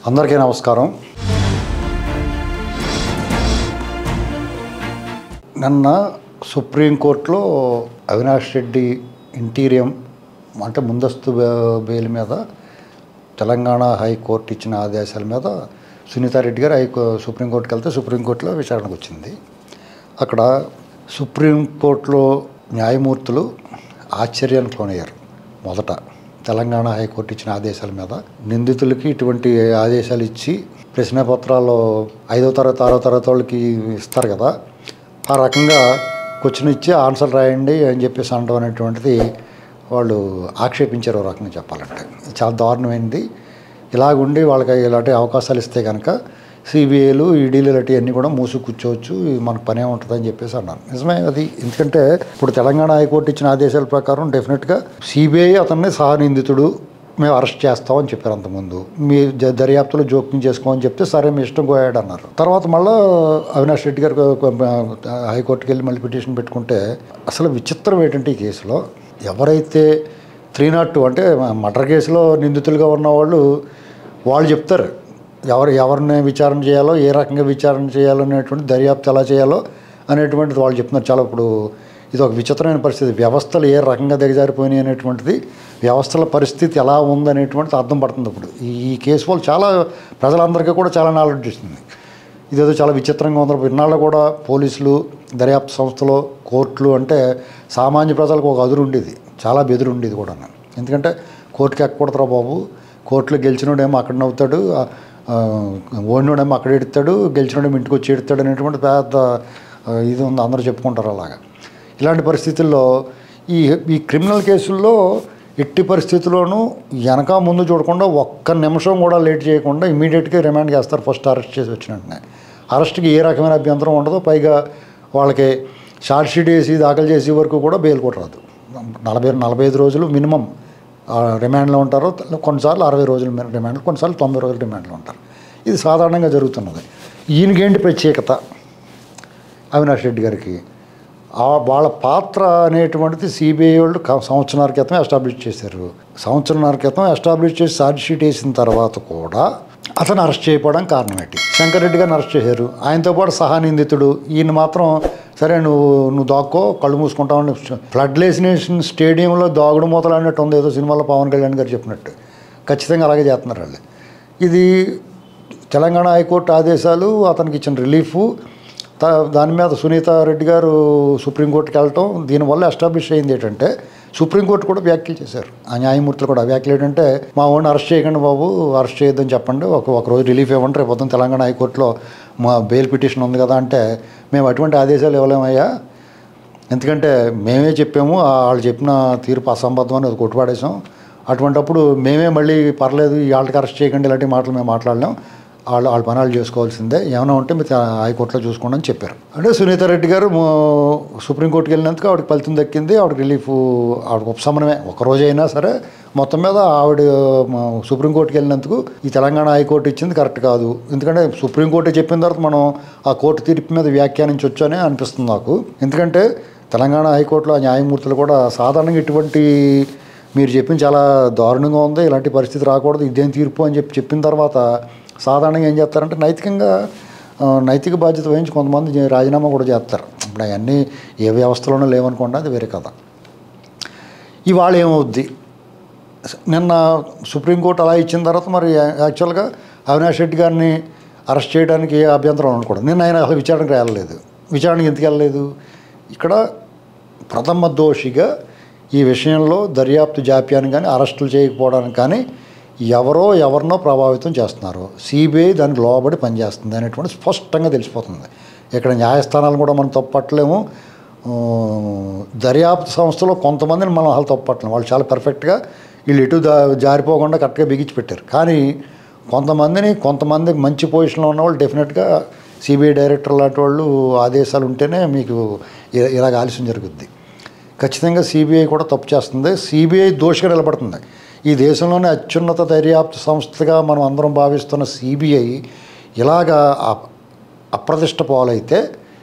అందరికీ నమస్కారం నిన్న సుప్రీంకోర్టులో అవినాష్ రెడ్డి ఇంటీరియం అంటే ముందస్తు బే- బెయిల్ మీద తెలంగాణ హైకోర్టు ఇచ్చిన ఆదేశాల మీద సునీతారెడ్డి గారు హైకో సుప్రీంకోర్టుకి వెళ్తే సుప్రీంకోర్టులో విచారణకు వచ్చింది అక్కడ సుప్రీంకోర్టులో న్యాయమూర్తులు ఆశ్చర్యానికి లోనయ్యారు మొదట తెలంగాణ హైకోర్టు ఇచ్చిన ఆదేశాల మీద నిందితులకి ఇటువంటి ఆదేశాలు ఇచ్చి ప్రశ్నపత్రాల్లో ఐదో తరగతి ఆరో తరగతి వాళ్ళకి ఇస్తారు కదా ఆ రకంగా క్వశ్చన్ ఇచ్చి ఆన్సర్ రాయండి అని చెప్పేసి అనడం అనేటువంటిది వాళ్ళు ఆక్షేపించారు ఓ రకంగా చెప్పాలంటే ఇది చాలా దారుణమైనది ఇలాగుండి వాళ్ళకి ఇలాంటి అవకాశాలు ఇస్తే కనుక సిబిఐలు ఈడీలు ఇలాంటివన్నీ కూడా మూసు కూర్చోవచ్చు ఇది మనకు పనే ఉంటుందని చెప్పేసి అన్నారు నిజమే అది ఎందుకంటే ఇప్పుడు తెలంగాణ హైకోర్టు ఇచ్చిన ఆదేశాల ప్రకారం డెఫినెట్గా సిబిఐ అతన్ని సహనిందితుడు మేము అరెస్ట్ చేస్తామని చెప్పారు అంతకుముందు మీ జ- దర్యాప్తులో జోక్యం చేసుకోమని చెప్తే సరే మీ ఇష్టం గోయాడు అన్నారు తర్వాత మళ్ళీ అవినాష్ రెడ్డి గారు కొ- కొ- హైకోర్టుకి వెళ్ళి మళ్ళీ పిటిషన్ పెట్టుకుంటే అసలు విచిత్రం ఏంటంటే ఈ కేసులో ఎవరైతే త్రీ నాట్ టూ అంటే మర్డర్ కేసులో నిందితులుగా ఉన్నవాళ్ళు వాళ్ళు చెప్తారు ఎవరు ఎవరిని విచారణ చేయాలో ఏ రకంగా విచారణ చేయాలో అనేటువంటి దర్యాప్తు ఎలా చేయాలో అనేటువంటిది వాళ్ళు చెప్తున్నారు చాలా ఇప్పుడు ఇది ఒక విచిత్రమైన పరిస్థితి వ్యవస్థలు ఏ రకంగా దిగజారిపోయినాయి అనేటువంటిది వ్యవస్థల పరిస్థితి ఎలా ఉందనేటువంటిది అర్థం పడుతుంది ఇప్పుడు ఈ ఈ కేసు వల్ల చాలా ప్రజలందరికీ కూడా చాలా నాలెడ్జ్ ఇస్తుంది ఇదేదో చాలా విచిత్రంగా ఉంది ఇన్నాళ్ళు కూడా పోలీసులు దర్యాప్తు సంస్థలు కోర్టులు అంటే సామాన్య ప్రజలకు ఒక అదురు ఉండేది చాలా బెదురు ఉండేది కూడా ఎందుకంటే కోర్టుకి ఎక్కకూడదురా బాబు కోర్టులో గెలిచినోడేమో అక్కడ నవ్వుతాడు ఆ, ఆ, ఓడినోడేమో అక్కడ ఎడతాడు గెలిచినోడేమో ఇంటికి వచ్చి ఎడతాడు అనేటువంటి పెద్ద ఆ, ఇది ఉంది అందరూ చెప్పుకుంటారు అలాగా ఇలాంటి పరిస్థితుల్లో ఈ ఈ క్రిమినల్ కేసుల్లో ఎట్టి పరిస్థితుల్లోనూ వెనక ముందు చూడకుండా ఒక్క నిమిషం కూడా లేట్ చేయకుండా ఇమీడియట్గా రిమాండ్ చేస్తారు ఫస్ట్ అరెస్ట్ చేసి వచ్చిన వెంటనే అరెస్ట్కి ఏ రకమైన అభ్యంతరం ఉండదు పైగా వాళ్ళకి షార్ట్ షీట్ వేసి దాఖలు చేసే వరకు కూడా బెయిల్ కూడా రాదు నలభై నలభై ఐదు రోజులు మినిమం ఆ, రిమాండ్లో ఉంటారు కొన్నిసార్లు అరవై రోజులు మి- రిమాండ్ కొన్నిసార్లు తొంభై రోజులు రిమాండ్లో ఉంటారు ఇది సాధారణంగా జరుగుతున్నది ఈయనకేంటి ప్రత్యేకత అవినాష్ రెడ్డి గారికి ఆ వాళ్ళ పాత్ర అనేటువంటిది సిబిఐ వాళ్ళు క- సంవత్సరాల క్రితం ఎస్టాబ్లిష్ చేశారు సంవత్సరాల క్రితం ఎస్టాబ్లిష్ చేసి ఛార్జ్ షీట్ వేసిన తర్వాత కూడా అతను అరెస్ట్ చేయకపోవడానికి కారణం ఏంటి శంకర్ రెడ్డి గారిని అరెస్ట్ చేశారు ఆయనతో పాటు సహానిందితుడు ఈయన మాత్రం సరే నువ్వు నువ్వు దాక్కో కళ్ళు మూసుకుంటావు ఫ్లడ్ లేసినేషన్ స్టేడియంలో దాగుడు మూతలు అన్నట్టు ఉంది ఏదో సినిమాలో పవన్ కళ్యాణ్ గారు చెప్పినట్టు ఖచ్చితంగా అలాగే చేస్తున్నారు వాళ్ళు ఇది తెలంగాణ హైకోర్టు ఆదేశాలు అతనికి ఇచ్చిన రిలీఫ్ తా దాని మీద సునీత రెడ్డి గారు సుప్రీంకోర్టుకి వెళ్ళటం దీనివల్ల ఎస్టాబ్లిష్ అయింది ఏంటంటే సుప్రీంకోర్టు కూడా వ్యాఖ్యలు చేశారు ఆ న్యాయమూర్తులు కూడా ఆ వ్యాఖ్యలు ఏంటంటే మా వాడిని అరెస్ట్ చేయకండి బాబు అరెస్ట్ చేయొద్దని చెప్పండి ఒక ఒక రోజు రిలీఫ్ ఇవ్వండి రేపు పొద్దున్న తెలంగాణ హైకోర్టులో మా బెయిల్ పిటిషన్ ఉంది కదా అంటే మేము అటువంటి ఆదేశాలు ఇవ్వలేమయ్యా ఎందుకంటే మేమే చెప్పాము ఆ వాళ్ళు చెప్పిన తీర్పు అసంబద్ధం అని అది కొట్టుపాడేసాం అటువంటప్పుడు మేమే మళ్ళీ పర్లేదు ఈ వాళ్ళకి అరెస్ట్ చేయకండి ఇలాంటి మాటలు మేము మాట్లాడలేం వాళ్ళు వాళ్ళ పనాలు చేసుకోవాల్సిందే ఏమైనా ఉంటే మీరు హైకోర్టులో చూసుకోండి అని చెప్పారు అంటే సునీత రెడ్డి గారు మో- సుప్రీంకోర్టుకి వెళ్ళినందుకు ఆవిడకి ఫలితం దక్కింది ఆవిడ రిలీఫ్ ఆవిడ ఉపశమనమే ఒక రోజు అయినా సరే మొత్తం మీద ఆవిడ మ, సుప్రీంకోర్టుకి వెళ్ళినందుకు ఈ తెలంగాణ హైకోర్టు ఇచ్చింది కరెక్ట్ కాదు ఎందుకంటే సుప్రీంకోర్టు చెప్పిన తర్వాత మనం ఆ కోర్టు తీర్పు మీద వ్యాఖ్యానించవచ్చు అని అనిపిస్తుంది నాకు ఎందుకంటే తెలంగాణ హైకోర్టులో ఆ న్యాయమూర్తులు కూడా సాధారణంగా ఇటువంటి మీరు చెప్పింది చాలా దారుణంగా ఉంది ఇలాంటి పరిస్థితి రాకూడదు ఇదేం తీర్పు అని చెప్పి చెప్పిన తర్వాత సాధారణంగా ఏం చేస్తారంటే నైతికంగా ఆ, నైతిక బాధ్యత వహించి కొంతమంది జే- రాజీనామా కూడా చేస్తారు ఇప్పుడు అవన్నీ ఏ వ్యవస్థలోనూ లేవనుకోండి అది వేరే కథ ఇవాళ ఏమవుద్ది నిన్న సుప్రీంకోర్టు అలా ఇచ్చిన తర్వాత మరి యాక్చువల్గా అవినాష్ రెడ్డి గారిని అరెస్ట్ చేయడానికి ఏ అభ్యంతరం అనుకోవడం నిన్న ఆయన అసలు విచారణకు వెళ్ళలేదు విచారణకి ఎందుకు వెళ్ళలేదు ఇక్కడ ప్రథమ దోషిగా ఈ విషయంలో దర్యాప్తు జాప్యాన్ని కానీ అరెస్టులు చేయకపోవడానికి కానీ ఎవరో ఎవరినో ప్రభావితం చేస్తున్నారు సిబిఐ దానికి లోబడి పనిచేస్తుంది అనేటువంటి స్పష్టంగా తెలిసిపోతుంది ఇక్కడ న్యాయస్థానాలు కూడా మనం తప్పట్లేము ఆ, దర్యాప్తు సంస్థలో కొంతమందిని మనం అసలు తప్పట్లేము వాళ్ళు చాలా పర్ఫెక్ట్గా వీళ్ళు ఎటు దా జారిపోకుండా కరెక్ట్గా బిగించి పెట్టారు కానీ కొంతమందిని కొంతమంది మంచి పొజిషన్లో ఉన్న వాళ్ళు డెఫినెట్గా సిబిఐ డైరెక్టర్ లాంటి వాళ్ళు ఆదేశాలు ఉంటేనే మీకు ఇ- ఇలాగ ఆలస్యం జరుగుద్ది ఖచ్చితంగా సిబిఐ కూడా తప్పు చేస్తుంది సిబిఐ దోషిగా నిలబడుతుంది ఈ దేశంలోనే అత్యున్నత దర్యాప్తు సంస్థగా మనం అందరం భావిస్తున్న సిబిఐ ఇలాగా అ- అప్రతిష్ట పాలైతే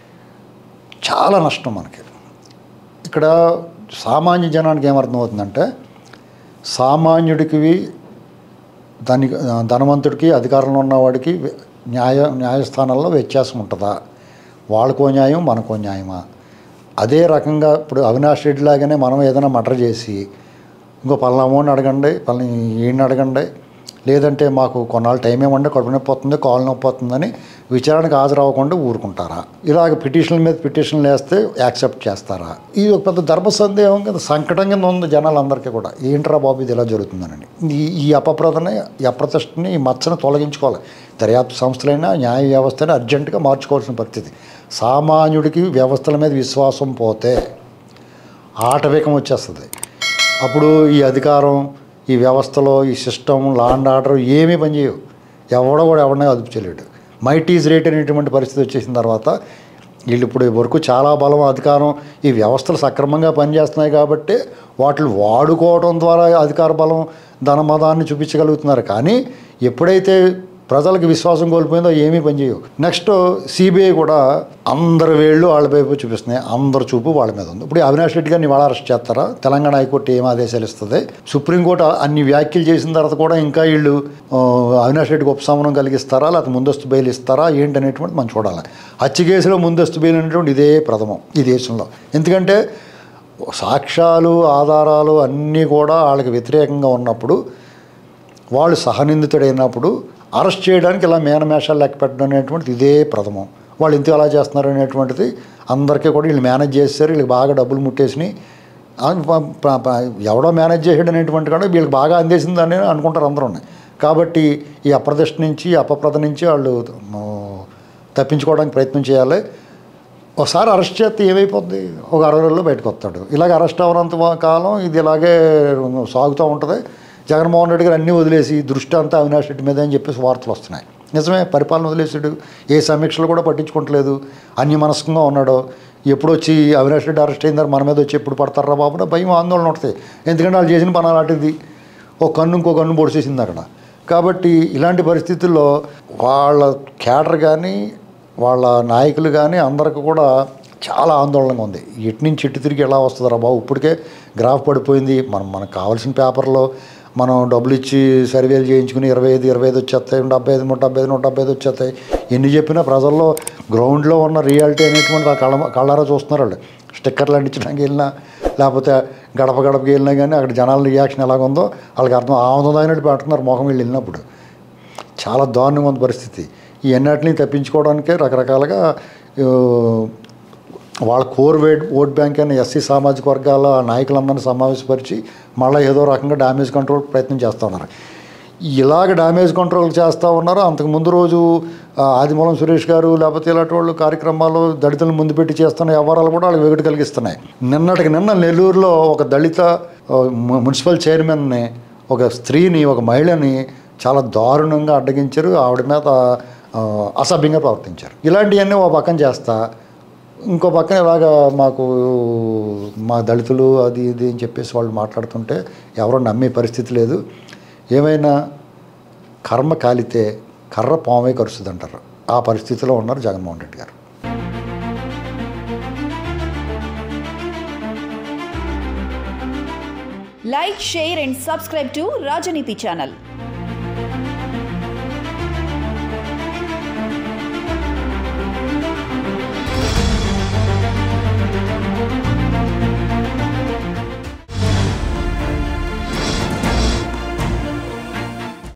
చాలా నష్టం మనకి ఇక్కడ సామాన్య జనానికి ఏమర్థమవుతుందంటే సామాన్యుడికి దానికి ధనవంతుడికి అధికారంలో ఉన్నవాడికి న్యాయ న్యాయస్థానాల్లో వ్యత్యాసం ఉంటుందా వాళ్ళకో న్యాయం మనకో న్యాయమా అదే రకంగా ఇప్పుడు అవినాష్ రెడ్డి లాగానే మనం ఏదైనా మటర్ చేసి ఇంకో పలామోని అడగండి పలాని ఈయన్ని అడగండి లేదంటే మాకు కొన్నాళ్ళు టైం ఏమంటే కడుపు నొప్పి వస్తుంది కాలు నొప్పి వస్తుందని విచారణకు హాజరవ్వకుండా ఊరుకుంటారా ఇలాగ పిటిషన్ల మీద పిటిషన్లు వేస్తే యాక్సెప్ట్ చేస్తారా ఇది ఒక పెద్ద ధర్మ సందేహం కదా సంకటం కింద ఉంది జనాలందరికీ కూడా ఏంట్రా బాబు ఇది ఇలా జరుగుతుందని ఈ ఈ అపప్రదని ఈ అప్రతిష్టని ఈ మచ్చను తొలగించుకోవాలి దర్యాప్తు సంస్థలైనా న్యాయ వ్యవస్థని అర్జెంటుగా మార్చుకోవాల్సిన పరిస్థితి సామాన్యుడికి వ్యవస్థల మీద విశ్వాసం పోతే ఆటవికం వచ్చేస్తుంది అప్పుడు ఈ అధికారం ఈ వ్యవస్థలో ఈ సిస్టమ్ లా అండ్ ఆర్డర్ ఏమీ పనిచేయవు ఎవడో కూడా ఎవడనే అదుపు చేయలేడు మైట్ ఈజ్ రేట్ అనేటువంటి పరిస్థితి వచ్చేసిన తర్వాత వీళ్ళు ఇప్పుడు వరకు చాలా బలం అధికారం ఈ వ్యవస్థలు సక్రమంగా పనిచేస్తున్నాయి కాబట్టి వాటిని వాడుకోవడం ద్వారా అధికార బలం ధనమదాన్ని చూపించగలుగుతున్నారు కానీ ఎప్పుడైతే ప్రజలకు విశ్వాసం కోల్పోయిందో ఏమీ పనిచేయవు నెక్స్ట్ సిబిఐ కూడా అందరి వేళ్ళు వాళ్ళ వైపు చూపిస్తున్నాయి అందరు చూపు వాళ్ళ మీద ఉంది ఇప్పుడు అవినాష్ రెడ్డి గారిని వాళ్ళ అరెస్ట్ చేస్తారా తెలంగాణ హైకోర్టు ఏం ఆదేశాలు ఇస్తుంది సుప్రీంకోర్టు అన్ని వ్యాఖ్యలు చేసిన తర్వాత కూడా ఇంకా వీళ్ళు ఆ, అవినాష్ రెడ్డికి ఉపశమనం కలిగిస్తారా లేకపోతే ముందస్తు బెయిల్ ఇస్తారా ఏంటి అనేటువంటి మనం చూడాలి హత్య కేసులో ముందస్తు బెయిల్ అనేటువంటి ఇదే ప్రథమం ఈ దేశంలో ఎందుకంటే సాక్ష్యాలు ఆధారాలు అన్నీ కూడా వాళ్ళకి వ్యతిరేకంగా ఉన్నప్పుడు వాళ్ళు సహనిందితుడైనప్పుడు అరెస్ట్ చేయడానికి ఇలా మేనమేషాలు లెక్క పెట్టడం అనేటువంటిది ఇదే ప్రథమం వాళ్ళు ఎందుకు అలా చేస్తున్నారు అనేటువంటిది అందరికీ కూడా వీళ్ళు మేనేజ్ చేస్తారు వీళ్ళకి బాగా డబ్బులు ముట్టేసినాయి ఆ, ప- ప- ప- ఎవడో మేనేజ్ చేసాడు అనేటువంటి కూడా వీళ్ళకి బాగా అందేసిందని అనుకుంటారు అందరూ కాబట్టి ఈ అప్రదిష్ట నుంచి అపప్రద నుంచి వాళ్ళు ఆ, తప్పించుకోవడానికి ప్రయత్నం చేయాలి ఒకసారి అరెస్ట్ చేస్తే ఏమైపోద్ది ఒక అరవై రోజుల్లో బయటకు వస్తాడు ఇలాగ అరెస్ట్ అవ్వనంత కాలం ఇది ఇలాగే సాగుతూ ఉంటుంది జగన్మోహన్ రెడ్డి గారు అన్నీ వదిలేసి దృష్టి అంతా అవినాష్ రెడ్డి మీద అని చెప్పేసి వార్తలు వస్తున్నాయి నిజమే పరిపాలన వదిలేసాడు ఏ సమీక్షలు కూడా పట్టించుకోవట్లేదు అన్య మనస్కంగా ఉన్నాడు ఎప్పుడు వచ్చి అవినాష్ రెడ్డి అరెస్ట్ అయిన తర్వాత మన మీద వచ్చి ఎప్పుడు పడతారా బాబు నా భయం ఆందోళన ఉంటుంది ఎందుకంటే వాళ్ళు చేసిన పని అలాంటిది ఒక కన్ను ఇంకో కన్ను పొడిచేసింది అక్కడ కాబట్టి ఇలాంటి పరిస్థితుల్లో వాళ్ళ క్యాడర్ కానీ వాళ్ళ నాయకులు కానీ అందరికి కూడా చాలా ఆందోళనగా ఉంది ఎటు నుంచి ఎటు తిరిగి ఎలా వస్తుందిరా బాబు ఇప్పటికే గ్రాఫ్ పడిపోయింది మనం మనకు కావాల్సిన పేపర్లో మనం డబ్బులు ఇచ్చి సర్వేలు చేయించుకుని ఇరవై ఐదు ఇరవై ఐదు వచ్చేస్తాయి డెబ్బై ఐదు నూట డెబ్బై ఐదు నూట డెబ్బై ఐదు వచ్చేస్తాయి ఎన్ని చెప్పినా ప్రజల్లో గ్రౌండ్లో ఉన్న రియాలిటీ అనేటువంటి ఆ కళ్ళ కళ్ళారా చూస్తున్నారు వాళ్ళు స్టిక్కర్లు అంటించడానికి వెళ్ళినా లేకపోతే గడప గడపకి వెళ్ళినా కానీ అక్కడ జనాల రియాక్షన్ ఎలాగుందో వాళ్ళకి అర్థం ఆనందమైనట్టు పెడుతున్నారు మొహం వీళ్ళు వెళ్ళినప్పుడు చాలా దారుణంగా ఉంది పరిస్థితి ఈ ఎన్నటిని తప్పించుకోవడానికే రకరకాలుగా ఆ, వాళ్ళ కోర్ వేట్ ఓట్ బ్యాంక్ అయిన ఎస్సీ సామాజిక వర్గాల నాయకులందరినీ సమావేశపరిచి మళ్ళీ ఏదో రకంగా డ్యామేజ్ కంట్రోల్ ప్రయత్నం చేస్తూ ఉన్నారు ఇలాగ డ్యామేజ్ కంట్రోల్ చేస్తూ ఉన్నారు అంతకు ముందు రోజు ఆ, ఆదిమూలం సురేష్ గారు లేకపోతే ఇలాంటి వాళ్ళు కార్యక్రమాలు దళితులను ముందు పెట్టి చేస్తున్న వ్యవహారాలు కూడా వాళ్ళకి వెగటు కలిగిస్తున్నాయి నిన్నటికి నిన్న నెల్లూరులో ఒక దళిత ఆ, ము- మున్సిపల్ చైర్మన్ని ఒక స్త్రీని ఒక మహిళని చాలా దారుణంగా అడ్డగించారు ఆవిడ మీద ఆ, అసభ్యంగా ప్రవర్తించారు ఇలాంటివన్నీ ఒక పక్కన చేస్తా ఇంకో పక్కన ఇలాగా మాకు మా దళితులు అది ఇది అని చెప్పేసి వాళ్ళు మాట్లాడుతుంటే ఎవరో నమ్మే పరిస్థితి లేదు ఏమైనా కర్మ కాలితే కర్ర పామే కరుస్తుంది అంటారు ఆ పరిస్థితిలో ఉన్నారు జగన్మోహన్ రెడ్డి గారు Like, share, and subscribe to Rajaniti channel.